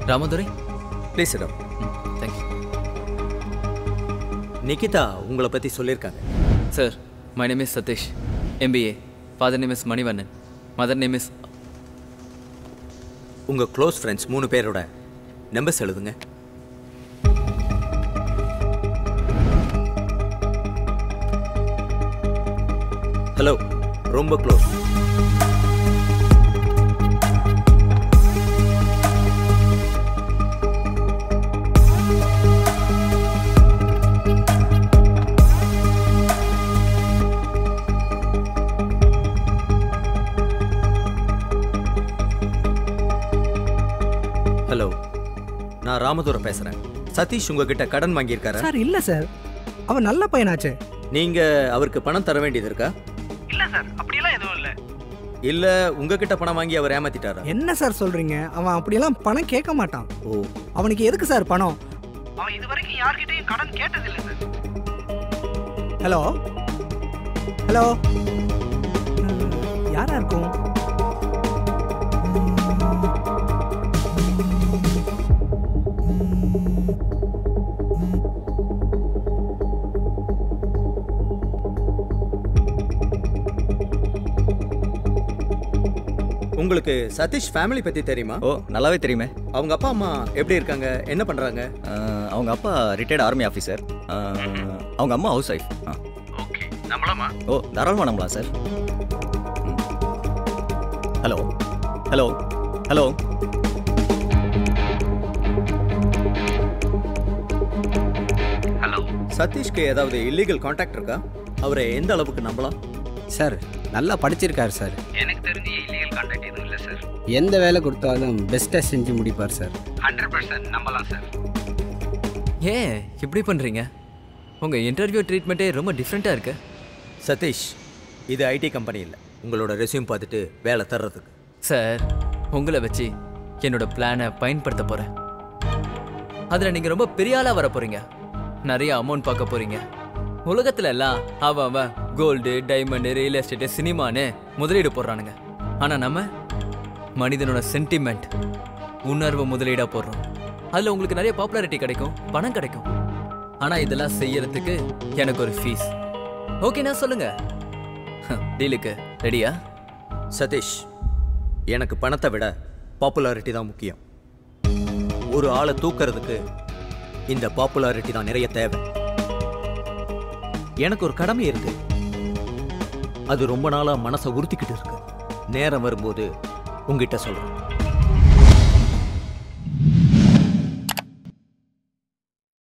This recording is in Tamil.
ராமதுரை ப்ளீஸ் இடம் தேங்க்யூ நிகிதா உங்களை பற்றி சொல்லியிருக்காங்க sir my name is Satish MBA father name is Manivannan mother name is உங்கள் க்ளோஸ் ஃப்ரெண்ட்ஸ் மூணு பேரோட நம்பர்ஸ் எழுதுங்க ஹலோ ரொம்ப க்ளோஸ் ஹலோ நான் ராமதுரை பேசுகிறேன் சதீஷ் உங்ககிட்ட கடன் வாங்கியிருக்காரா சார் இல்ல சார் அவன் நல்ல பையனாச்சே நீங்க அவருக்கு பணம் தர வேண்டியது இருக்கா இல்ல சார் அப்படியெல்லாம் எதுவும் இல்ல இல்ல உங்ககிட்ட பணம் வாங்கி அவர் ஏமாத்திட்டாரா என்ன சார் சொல்றீங்க அவன் அப்படியெல்லாம் பணம் கேட்க மாட்டான் ஓ அவனுக்கு எதுக்கு சார் பணம் அவன் இது வரைக்கும் யார்கிட்டயும் கடன் கேட்டதில்லை சார் ஹலோ ஹலோ யாரா இருக்கும் உங்களுக்கு சதீஷ் ஃபேமிலி பத்தி தெரியுமா ஓ நல்லாவே தெரியுமே அவங்க அப்பா அம்மா எப்படி இருக்காங்க என்ன பண்றாங்க அஹ், அவங்க அப்பா ரிட்டையர்ட் ஆர்மி ஆஃபீஸர் அவங்க அம்மா ஹவுஸ் ஒய்ஃப் ஓகே நம்மளாமா ஓ தாராளமாக நம்பலாம் சார் ஹலோ ஹலோ ஹலோ சதீஷ்க்கு ஏதாவது இல்லீகல் கான்டாக்ட் இருக்கா அவரை எந்த அளவுக்கு நம்பலாம் சார் நல்லா படிச்சிருக்காரு சார் எனக்கு தெரிஞ்சு இல்லீகல் கான்டாக்ட் எதுவும் இல்லை சார் எந்த வேலை கொடுத்தாலும் பெஸ்ட்டாக செஞ்சு முடிப்பார் சார் ஹண்ட்ரட் பர்சன்ட் நம்பலாம் சார் ஏன் இப்படி பண்ணுறீங்க உங்கள் இன்டர்வியூ ட்ரீட்மெண்ட்டே ரொம்ப டிஃப்ரெண்ட்டாக இருக்கு சதீஷ் இது ஐடி கம்பெனி இல்லை உங்களோட ரெஸ்யூம் பார்த்துட்டு வேலை தர்றதுக்கு சார் உங்களை வச்சு என்னோட பிளானை பயன்படுத்த போகிறேன் அதில் நீங்கள் ரொம்ப பெரிய ஆளாக வர போகிறீங்க நிறைய அமௌண்ட் பார்க்க போகிறீங்க உலகத்துல எல்லாம் அவன் அவன் கோல்டு டைமண்டு ரியல் எஸ்டேட்டு சினிமான்னு முதலீடு போடுறானுங்க ஆனால் நம்ம மனிதனோட சென்டிமெண்ட் உணர்வு முதலீடாக போடுறோம் அதில் உங்களுக்கு நிறைய பாப்புலாரிட்டி கிடைக்கும் பணம் கிடைக்கும் ஆனால் இதெல்லாம் செய்யறதுக்கு எனக்கு ஒரு ஃபீஸ் ஓகேண்ணா சொல்லுங்க டீலுக்கு ரெடியா சதீஷ் எனக்கு பணத்தை விட பாப்புலாரிட்டி தான் முக்கியம் ஒரு ஆளை தூக்கிறதுக்கு இந்த பாப்புலாரிட்டி தான் நிறைய தேவை எனக்கு ஒரு கடமை இருக்கு அது ரொம்ப நாளா மனசை உறுத்திக்கிட்டு இருக்கு நேரம் வரும்போது உங்ககிட்ட சொல்றேன்